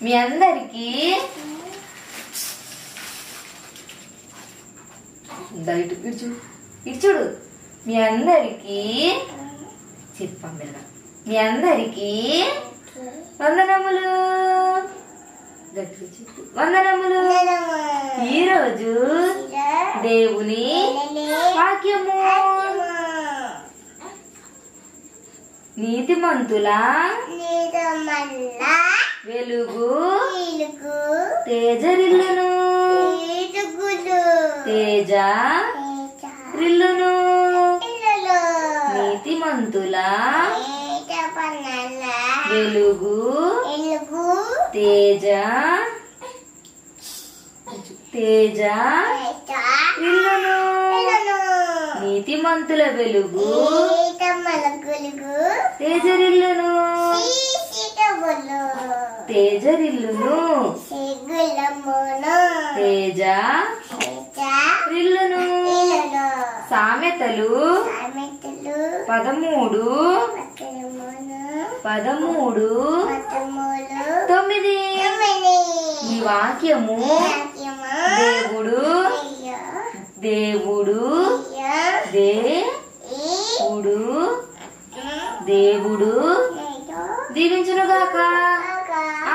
మీ అందరికి ఇటు ఇటు చూడు ఇటు చూడు మీ అందరికి చెప్పాం మెల్లగా మీ అందరికి వందనములు గట్టిగా చెప్పు వందనములు ఈరోజు దేవుని వాక్యము నీతిమంతుల వెలుగు తేజరిల్లును తేజ రిల్లును నీతిమంతుల వెలుగు తేజ తేజ రిల్లును నీతిమంతుల వెలుగు తేజరిల్లును తేజరిల్లును తేజ రిల్లును సామెతలు పదమూడు పదమూడు తొమ్మిది ఈ వాక్యము దేవుడు దేవుడు దేవుడు దేవుడు దీవించునుగాక